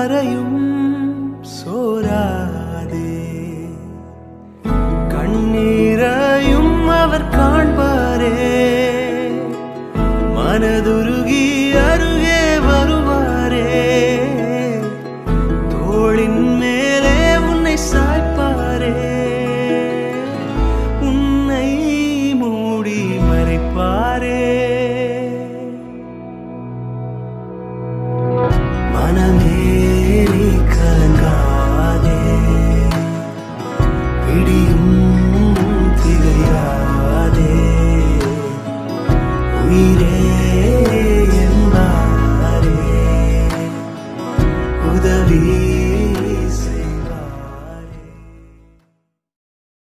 கரையும் சோராதே கண்ணீரையும் அவர் காண்பாரே மனதுருகி அருகே வருவாரே தோளின் மேலே உன்னை சாய்ப்பாரே உன்னை மூடி மறைப்பாரே மனமே நீ கலங்காதே பிடியும் திகையாதே உயிரே என்பாரே உதவி